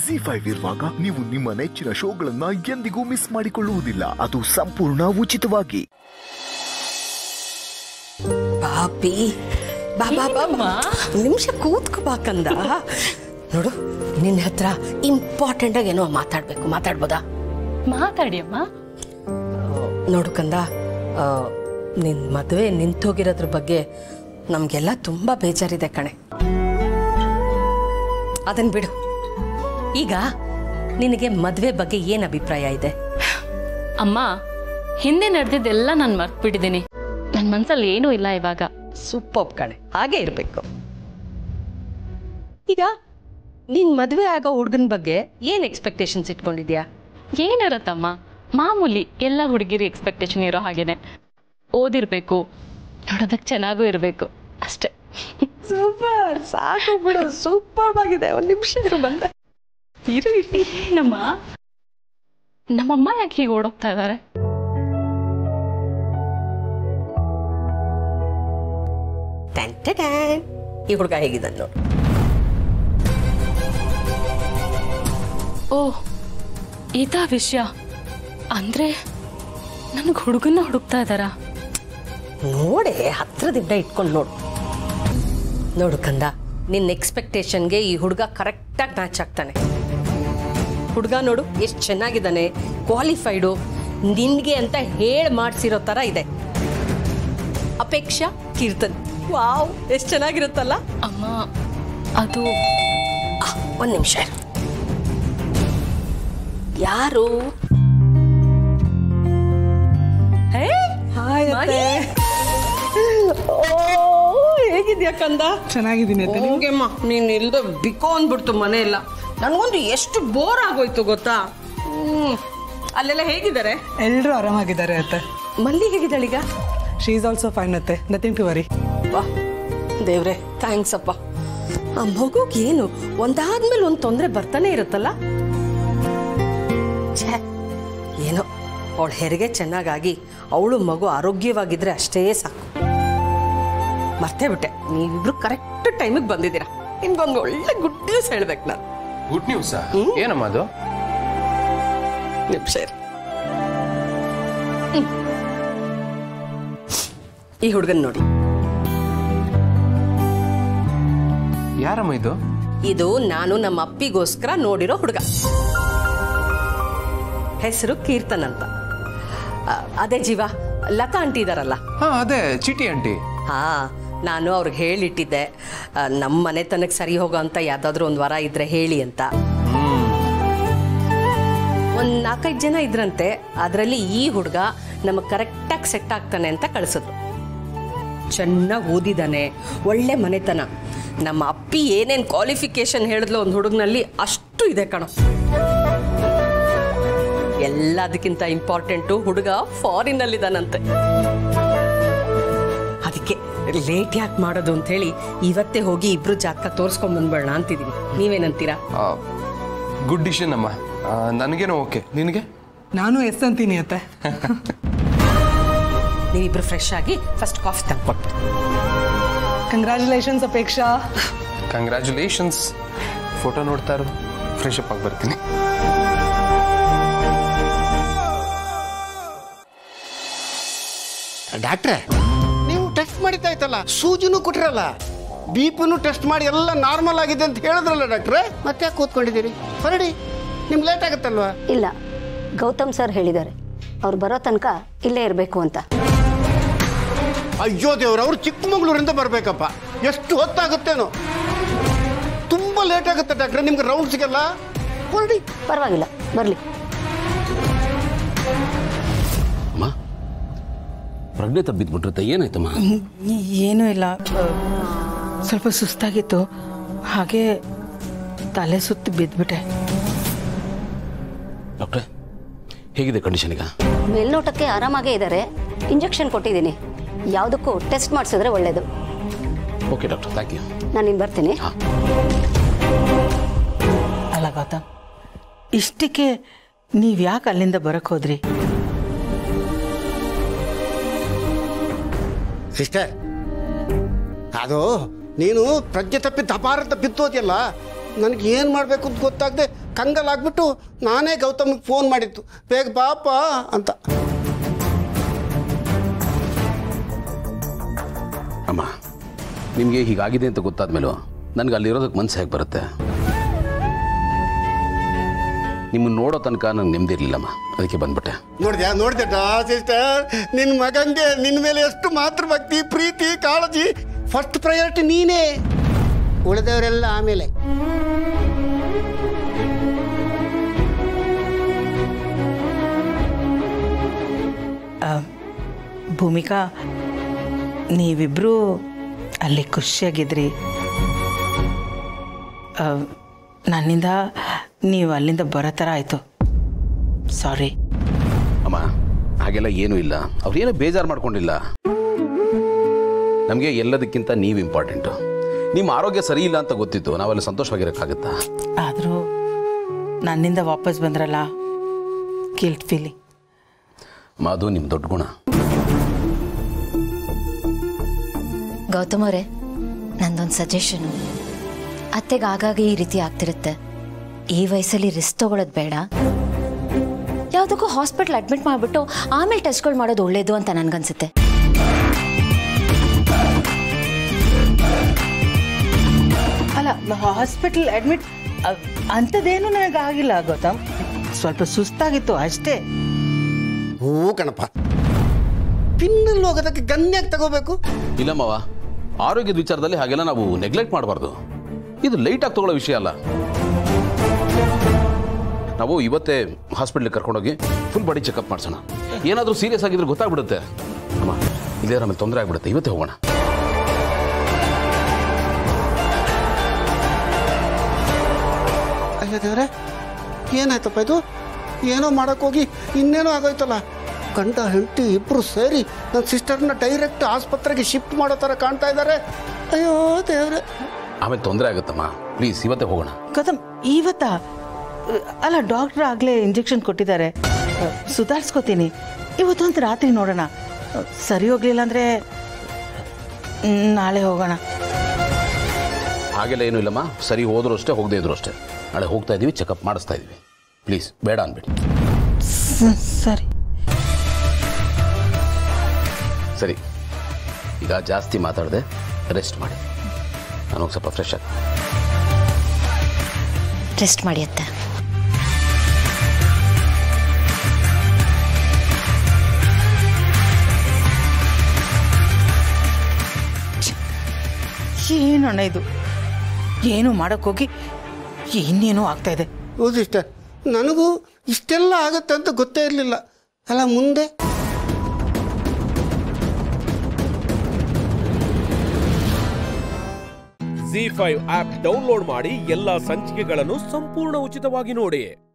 G five ಇರುವಾಗ ನೀವು ನಿಮ್ಮ ನೆಚ್ಚಿನ ಶೋಗಳನ್ನ ಎಂದಿಗೂ ಮಿಸ್ ಮಾಡಿಕೊಳ್ಳುವುದಿಲ್ಲ ಅದು ಸಂಪೂರ್ಣ ಉಚಿತವಾಗಿ ಪಾಪಿ ಬಾ ಬಾ ಬಾ ಬಾ ನಿಮಿಷ ಕೂತ್ಕೋ ಬಾಕಂದ ನೋಡು ನಿನ್ನ ಹತ್ರ ಇಂಪಾರ್ಟೆಂಟ್ ಆಗಿ ಏನೋ ಮಾತಾಡ್ಬೇಕು ಮಾತಾಡ್ಬೋದಾ ಮಾತಾಡಿ ಅಮ್ಮ ನೋಡು ಕಂದ ಆ, ನಿನ್ ಮದುವೆ ನಿಂತೋಗಿರೋದ್ರ ಬಗ್ಗೆ ನಮ್ಗೆಲ್ಲ ತುಂಬಾ ಬೇಜಾರಿದೆ ಕಣೆ ಅದನ್ ಬಿಡು ಈಗ ನಿನಗೆ ಮದುವೆ ಬಗ್ಗೆ ಏನ್ ಅಭಿಪ್ರಾಯ ಇದೆ ಅಮ್ಮ ಹಿಂದೆ ನಡೆದಿದ್ದೆಲ್ಲ ನಾನು ಮರ್ತ್ಬಿಟ್ಟಿದ್ದೀನಿ ನನ್ನ ಮನ್ಸಲ್ಲಿ ಏನೂ ಇಲ್ಲ ಇವಾಗ ಸೂಪರ್ ಕಣೆ ಹಾಗೆ ಇರ್ಬೇಕು ಈಗ ನಿನ್ ಮದುವೆ ಆಗೋ ಹುಡುಗನ ಬಗ್ಗೆ ಏನ್ ಎಕ್ಸ್ಪೆಕ್ಟೇಷನ್ಸ್ ಇಟ್ಕೊಂಡಿದ್ಯಾ ಏನಿರತ್ತಮ್ಮ ಮಾಮೂಲಿ ಎಲ್ಲ ಹುಡುಗಿರಿ ಎಕ್ಸ್ಪೆಕ್ಟೇಷನ್ ಇರೋ ಹಾಗೇನೆ ಓದಿರ್ಬೇಕು ನೋಡೋದಕ್ಕೆ ಚೆನ್ನಾಗೂ ಇರಬೇಕು ಅಷ್ಟೇ ಸೂಪರ್ ಸಾಕು ಬಿಡು ಸೂಪರ್ ಆಗಿದೆ ಒಂದ್ ನಿಮಿಷ ಇರು ಬಂದೆ ಇರು ಇರು. ನಮ್ಮ ನಮ್ಮಮ್ಮ ಯಾಕೆ ಹೀಗೆ ಓಡೋಗ್ತಾ ಇದ್ದಾರೆ ಟ್ಯಾನ್ ಟ್ಯಾನ್ ಟ್ಯಾನ್. ಈ ಹುಡುಗ ಹೇಗಿದ್ದಾನೆ ನೋಡು ಓ ಇದಾ ವಿಷಯ ಅಂದ್ರೆ ನನಗೆ ಹುಡುಗನ್ನ ಹುಡುಕ್ತಾ ಇದ್ದಾರಾ ನೋಡೆ ಹತ್ರದಿಂದ ಇಟ್ಕೊಂಡು ನೋಡು ನೋಡು ಕಂದ ನಿನ್ನ ಎಕ್ಸ್ಪೆಕ್ಟೇಷನ್ಗೆ ಈ ಹುಡುಗ ಕರೆಕ್ಟಾಗಿ ಮ್ಯಾಚ್ ಆಗ್ತಾನೆ ಹುಡುಗ ನೋಡು ಎಷ್ಟು ಚೆನ್ನಾಗಿದ್ದಾನೆ ಕ್ವಾಲಿಫೈಡು ನಿನ್ಗೆ ಅಂತ ಹೇಳಿ ಮಾಡಿಸಿರೋ ಥರ ಇದೆ ಅಪೇಕ್ಷಾ ಕೀರ್ತನ್ ವಾವ್ ಎಷ್ಟು ಚೆನ್ನಾಗಿರುತ್ತಲ್ಲ ಅಮ್ಮ ಅದು ಒಂದು ನಿಮಿಷ ಯಾರು ಹೇ? ಮಹಿ? ಓ, ಹೇಗಿದ್ಯಾ ಕಂದ ಚೆನ್ನಾಗಿದ್ದೀನಿ ಅತ್ತೆ ನೀವು ನಿಮ್ಗೆಮ್ಮ ನೀನ್ ಇಲ್ದ ಬಿಕೋ ಅಂದ್ಬಿಡ್ತು ಮನೆ ಎಲ್ಲ ನನ್ಗೊಂದು ಎಷ್ಟು ಬೋರ್ ಆಗೋಯ್ತು ಗೊತ್ತಾ ಹ್ಮ್ ಅಲ್ಲೆಲ್ಲ ಹೇಗಿದ್ದಾರೆ ಎಲ್ಲರೂ ಆರಾಮಾಗಿದ್ದಾರೆ ಅತ್ತೆ ಮಲ್ಲಿ ಹೇಗಿದ್ದಾಳೀಗ ಶೀ ಈಸ್ ಆಲ್ಸೋ ಫೈನ್ ಅತ್ತೆ ನಥಿಂಗ್ ಟು ವರಿ ವಾ ದೇವ್ರೆ ಥ್ಯಾಂಕ್ಸ್ ಅಪ್ಪ ಆ ಮಗುಗೆ ಏನು ಒಂದಾದ್ಮೇಲೆ ಒಂದು ತೊಂದರೆ ಬರ್ತಾನೆ ಇರುತ್ತಲ್ಲ ಛೇ ಏನೋ ಅವಳ ಹೆರಿಗೆ ಚೆನ್ನಾಗಾಗಿ ಅವಳು ಮಗು ಆರೋಗ್ಯವಾಗಿದ್ರೆ ಅಷ್ಟೇ ಸಾಕು ಮರ್ತೇ ಬಿಟ್ಟೆ ನೀವಿಬ್ರು ಕರೆಕ್ಟ್ ಟೈಮಿಗೆ ಬಂದಿದ್ದೀರಾ ನಿಮ್ಗೊಂದು ಒಳ್ಳೆ ಗುಡ್ ನ್ಯೂಸ್ ಹೇಳ್ಬೇಕು ನಾನು ಗುಡ್ ನ್ಯೂಸ್ ಏನಮ್ಮ ಅದು ನಿಮಿಷ ಇರಿ. ಹ್ಮ್. ಈ ಹುಡುಗನ್ ನೋಡಿ ಯಾರಮ್ಮ ಇದು ಇದು ನಾನು ನಮ್ಮ ಅಪ್ಪಿಗೋಸ್ಕರ ನೋಡಿರೋ ಹುಡುಗ ಹೆಸರು ಕೀರ್ತನ್ ಅಂತ ಆ, ಅದೇ ಜೀವ ಲತಾ ಆಂಟಿ ಇದಾರಲ್ಲ ಹಾ ಅದೇ ಚಿಟಿ ಆಂಟಿ ಹಾ ನಾನು ಅವ್ರಿಗೆ ಹೇಳಿಟ್ಟಿದ್ದೆ ಆ, ನಮ್ಮ ಮನೆತನಕ್ಕೆ ಸರಿ ಹೋಗೋ ಅಂತ ಯಾವ್ದಾದ್ರು ಒಂದು ವರ ಇದ್ರೆ ಹೇಳಿ ಅಂತ ಒಂದ್ ನಾಲ್ಕೈದು ಜನ ಇದ್ರಂತೆ ಅದರಲ್ಲಿ ಈ ಹುಡುಗ ನಮಗೆ ಕರೆಕ್ಟಾಗಿ ಸೆಟ್ ಆಗ್ತಾನೆ ಅಂತ ಕಳಿಸಿದ್ರು ಚೆನ್ನಾಗಿ ಓದಿದಾನೆ ಒಳ್ಳೆ ಮನೆತನ ನಮ್ಮ ಅಪ್ಪಿ ಏನೇನು ಕ್ವಾಲಿಫಿಕೇಶನ್ ಹೇಳಿದ್ಲು ಒಂದು ಹುಡುಗನಲ್ಲಿ ಅಷ್ಟು ಇದೆ ಕಣೋ ಎಲ್ಲದಕ್ಕಿಂತ ಇಂಪಾರ್ಟೆಂಟು ಹುಡುಗ ಫಾರಿನಲ್ಲಿದ್ದಾನಂತೆ ಅದಕ್ಕೆ ಲೇಟ್ ಯಾಕೆ ಮಾಡೋದು ಅಂತ ಹೇಳಿ ಇವತ್ತೇ ಹೋಗಿ ಇಬ್ರು ಜಾತಕ ತೋರಿಸ್ಕೊಂಡ್ ಬಂದ್ಬೇಡ ಅಂತಿದೀನಿ ನೀವೇನಂತೀರಾ ಗುಡ್ ಡಿಶನ್ ಅಮ್ಮ ಆ, ನನಗೇನೋ ಓಕೆ ನಿನಗೆ ನಾನು ಎಸ್ ಅಂತೀನಿ ಅತ್ತೆ ನೀವಿಬ್ರು ಫ್ರೆಶ್ ಆಗಿ ಫಸ್ಟ್ ಕಾಫಿ ತಂದ್ಕೊಟ್ಟು ಕಂಗ್ರ್ಯಾಚುಲೇಷನ್ಸ್ ಅಪೇಕ್ಷಾ ಕಂಗ್ರ್ಯಾಚುಲೇಷನ್ಸ್ ಫೋಟೋ ನೋಡ್ತಾ ಇರು ಫ್ರೆಶ್ ಅಪ್ ಆಗಿ ಬರ್ತೀನಿ ಡಾಕ್ಟ್ರೆ ನೀವು ಟೆಸ್ಟ್ ಮಾಡಿದ್ದಾಯ್ತಲ್ಲ ಸೂಜಿನೂ ಕೊಟ್ಟಿರಲ್ಲ ಬಿ ಪಿನೂ ಟೆಸ್ಟ್ ಮಾಡಿ ಎಲ್ಲ ನಾರ್ಮಲ್ ಆಗಿದೆ ಅಂತ ಹೇಳಿದ್ರಲ್ಲ ಡಾಕ್ಟ್ರೆ ಮತ್ತೆ ಯಾಕೆ ಕೂತ್ಕೊಂಡಿದ್ದೀರಿ ಹೊರಡಿ ನಿಮ್ಗೆ ಲೇಟ್ ಆಗುತ್ತಲ್ವಾ ಇಲ್ಲ ಗೌತಮ್ ಸರ್ ಹೇಳಿದ್ದಾರೆ ಅವ್ರು ಬರೋ ತನಕ ಇಲ್ಲೇ ಇರಬೇಕು ಅಂತ ಅಯ್ಯೋ ದೇವ್ರು ಅವ್ರು ಚಿಕ್ಕಮಗಳೂರಿಂದ ಬರಬೇಕಪ್ಪ ಎಷ್ಟು ಹೊತ್ತಾಗುತ್ತೇನೋ ತುಂಬ ಲೇಟ್ ಆಗುತ್ತೆ ಡಾಕ್ಟ್ರೆ ನಿಮ್ಗೆ ರೌಂಡ್ ಸಿಗಲ್ಲ ಹೊರಡಿ ಪರವಾಗಿಲ್ಲ ಬರಲಿ ಅಮ್ಮ ಪ್ರಜ್ಞೆ ತಬ್ಬಿದ್ಬಿಟ್ರತ್ತೆ ಏನಾಯ್ತಮ್ಮ ಏನೂ ಇಲ್ಲ ಆ, ಸ್ವಲ್ಪ ಸುಸ್ತಾಗಿತ್ತು ಹಾಗೆ ತಲೆ ಸುತ್ತಿ ಬಿದ್ದುಬಿಟ್ಟೆ ಡಾಕ್ಟ್ರೆ ಹೇಗಿದೆ ಕಂಡೀಷನ್ ಈಗ ಮೇಲ್ನೋಟಕ್ಕೆ ಆರಾಮಾಗೇ ಇದ್ದಾರೆ ಇಂಜೆಕ್ಷನ್ ಕೊಟ್ಟಿದ್ದೀನಿ ಯಾವುದಕ್ಕೂ ಟೆಸ್ಟ್ ಮಾಡಿಸಿದ್ರೆ ಒಳ್ಳೇದು ಓಕೆ ಡಾಕ್ಟರ್ ಥ್ಯಾಂಕ್ ಯು ನಾನು ಇನ್ನು ಬರ್ತೀನಿ ಅಲ್ಲ ಗೌತಮ್ ಇಷ್ಟಕ್ಕೆ ನೀವು ಯಾಕೆ ಅಲ್ಲಿಂದ ಬರಕ್ಕೆ ಹೋದ್ರಿ ಸಿಸ್ಟರ್ ಅದು ನೀನು ಪ್ರಜ್ಞೆ ತಪ್ಪಿ ತಪಾರ ತಪ್ಪಿತ್ತೋದಿಯಲ್ಲ ನನಗೆ ಏನು ಮಾಡಬೇಕು ಅಂತ ಗೊತ್ತಾಗದೆ ಕಂಗಲಾಗ್ಬಿಟ್ಟು ನಾನೇ ಗೌತಮ್ಗೆ ಫೋನ್ ಮಾಡಿತ್ತು ಬೇಗ ಬಾಪ ಅಂತ ಅಮ್ಮ ನಿಮಗೆ ಹೀಗಾಗಿದೆ ಅಂತ ಗೊತ್ತಾದ ಮೇಲೂ ನನಗೆ ಅಲ್ಲಿರೋದಕ್ಕೆ ಮನಸ್ಸು ಹೇಗೆ ಬರುತ್ತೆ ನಿಮ್ಮನ್ನು ನೋಡೋ ತನಕ ನಂಗೆ ನೆಮ್ಮದಿ ಇರಲಿಲ್ಲಮ್ಮ ಅದಕ್ಕೆ ಬಂದ್ಬಿಟ್ಟೆ ನೋಡಿದ್ಯಾ ನೋಡಿದ್ಯಾ ಸಿಸ್ಟರ್ ನಿನ್ನ ಮಗಂಗೆ ನಿನ್ನ ಮೇಲೆ ಎಷ್ಟು ಮಾತೃ ಭಕ್ತಿ ಪ್ರೀತಿ ಕಾಳಜಿ ಫಸ್ಟ್ ಪ್ರಯಾರಿಟಿ ನೀನೇ ಉಳಿದವರೆಲ್ಲ ಆಮೇಲೆ ಭೂಮಿಕಾ ನೀವಿಬ್ಬರೂ ಅಲ್ಲಿ ಖುಷಿಯಾಗಿದ್ರಿ ಆ, ನನ್ನಿಂದ ನೀವು ಅಲ್ಲಿಂದ ಬರೋ ಥರ ಆಯಿತು ಸಾರಿ ಅಮ್ಮ ಹಾಗೆಲ್ಲ ಏನೂ ಇಲ್ಲ ಅವ್ರೇನೋ ಬೇಜಾರು ಮಾಡ್ಕೊಂಡಿಲ್ಲ ನಮಗೆ ಎಲ್ಲದಕ್ಕಿಂತ ನೀವು ಇಂಪಾರ್ಟೆಂಟು ನಿಮ್ಮ ಆರೋಗ್ಯ ಸರಿ ಇಲ್ಲ ಅಂತ ಗೊತ್ತಿತ್ತು ನಾವೆಲ್ಲ ಸಂತೋಷವಾಗಿರೋಕ್ಕಾಗತ್ತಾ ಆದರೂ ನನ್ನಿಂದ ವಾಪಸ್ ಬಂದ್ರಲ್ಲ ಗಿಲ್ಟ್ ಫೀಲಿಂಗ್ ಅಮ್ಮ ಅದು ನಿಮ್ಮ ದೊಡ್ಡ ಗುಣ ಗೌತಮ್ ಅವರೇ ನಂದೊಂದು ಸಜೆಷನು ಅತ್ತೆಗೆ ಆಗಾಗ ಈ ರೀತಿ ಆಗ್ತಿರುತ್ತೆ ಈ ವಯಸ್ಸಲ್ಲಿ ರಿಸ್ಕ್ ತಗೊಳ್ಳೋದು ಬೇಡ ಯಾವುದಕ್ಕೂ ಹಾಸ್ಪಿಟ್ಲ್ ಅಡ್ಮಿಟ್ ಮಾಡಿಬಿಟ್ಟು ಆಮೇಲೆ ಟೆಸ್ಟ್ಗಳು ಮಾಡೋದು ಒಳ್ಳೇದು ಅಂತ ನನ್ಗನ್ಸುತ್ತೆ ಅಲ್ಲ ಹಾಸ್ಪಿಟಲ್ ಅಡ್ಮಿಟ್ ಅಂಥದ್ದೇನು ನನಗಾಗಿಲ್ಲ ಗೌತಮ್ ಸ್ವಲ್ಪ ಸುಸ್ತಾಗಿತ್ತು ಅಷ್ಟೇ ಹೂ ಕಣಪ್ಪ ಪಿನ್ನಲ್ಲಿ ಹೋಗೋದಕ್ಕೆ ಗನ್ಯಾಗಿ ತಗೋಬೇಕು ಇಲ್ಲಮ್ಮವ ಆರೋಗ್ಯದ ವಿಚಾರದಲ್ಲಿ ಹಾಗೆಲ್ಲ ನಾವು ನೆಗ್ಲೆಕ್ಟ್ ಮಾಡಬಾರ್ದು ಇದು ಲೈಟಾಗಿ ತಗೊಳ್ಳೋ ವಿಷಯ ಅಲ್ಲ ನಾವು ಇವತ್ತೇ ಹಾಸ್ಪಿಟ್ಲಿಗೆ ಕರ್ಕೊಂಡೋಗಿ ಫುಲ್ ಬಾಡಿ ಚೆಕಪ್ ಮಾಡಿಸೋಣ ಏನಾದರೂ ಸೀರಿಯಸ್ ಆಗಿದ್ರೆ ಗೊತ್ತಾಗ್ಬಿಡುತ್ತೆ ಅಮ್ಮ ಇದೇ ಆಮೇಲೆ ತೊಂದರೆ ಆಗ್ಬಿಡುತ್ತೆ ಇವತ್ತೇ ಹೋಗೋಣ ಅಯ್ಯೋ ದೇವ್ರೆ ಏನಾಯ್ತಪ್ಪ ಇದು ಏನೋ ಮಾಡೋಕ್ಕೋಗಿ ಇನ್ನೇನೋ ಆಗೋಯ್ತಲ್ಲ ಗಂಡ ಹೆಂಡತಿ ಇಬ್ಬರು ಸೇರಿ ನನ್ನ ಸಿಸ್ಟರ್ನ ಡೈರೆಕ್ಟ್ ಆಸ್ಪತ್ರೆಗೆ ಶಿಫ್ಟ್ ಮಾಡೋ ಥರ ಕಾಣ್ತಾ ಇದ್ದಾರೆ ಅಯ್ಯೋ ದೇವ್ರೆ ಆಮೇಲೆ ತೊಂದರೆ ಆಗುತ್ತಮ್ಮ ಪ್ಲೀಸ್ ಇವತ್ತೇ ಹೋಗೋಣ ಗೌತಮ್ ಇವತ್ತಾ ಅಲ್ಲ ಡಾಕ್ಟ್ರ್ ಆಗಲೇ ಇಂಜೆಕ್ಷನ್ ಕೊಟ್ಟಿದ್ದಾರೆ ಸುಧಾರಿಸ್ಕೋತೀನಿ ಇವತ್ತೊಂದು ರಾತ್ರಿ ನೋಡೋಣ ಸರಿ ಹೋಗ್ಲಿಲ್ಲ ಅಂದರೆ ನಾಳೆ ಹೋಗೋಣ ಹಾಗೆಲ್ಲ ಏನೂ ಇಲ್ಲಮ್ಮ ಸರಿ ಹೋದ್ರು ಅಷ್ಟೇ ಹೋಗದೇ ಇದ್ರು ಅಷ್ಟೇ ನಾಳೆ ಹೋಗ್ತಾ ಇದ್ದೀವಿ ಚೆಕಪ್ ಮಾಡಿಸ್ತಾ ಇದ್ದೀವಿ ಪ್ಲೀಸ್ ಬೇಡ ಅನ್ಬೇಡಿ ಸ- ಸರಿ ಸರಿ ಈಗ ಜಾಸ್ತಿ ಮಾತಾಡದೆ ರೆಸ್ಟ್ ಮಾಡಿ ನಾನು ಹೋಗಿ ಸ್ವಲ್ಪ ಫ್ರೆಶ್ ಆಗಿ ರೆಸ್ಟ್ ಮಾಡಿ ಅತ್ತೆ ಏನಣ್ಣ ಇದು ಏನು ಮಾಡೋಕ್ಕೋಗಿ ಇನ್ನೇನೋ ಆಗ್ತಾ ಇದೆ ಹೌದು ಸಿಸ್ಟರ್ ನನಗೂ ಇಷ್ಟೆಲ್ಲ ಆಗುತ್ತೆ ಅಂತ ಗೊತ್ತೇ ಇರಲಿಲ್ಲ ಅಲ್ಲ ಮುಂದೆ ಜಿ ಫೈವ್ ಆಪ್ ಡೌನ್ಲೋಡ್ ಮಾಡಿ ಎಲ್ಲಾ ಸಂಚಿಕೆಗಳನ್ನು ಸಂಪೂರ್ಣ ಉಚಿತವಾಗಿ ನೋಡಿ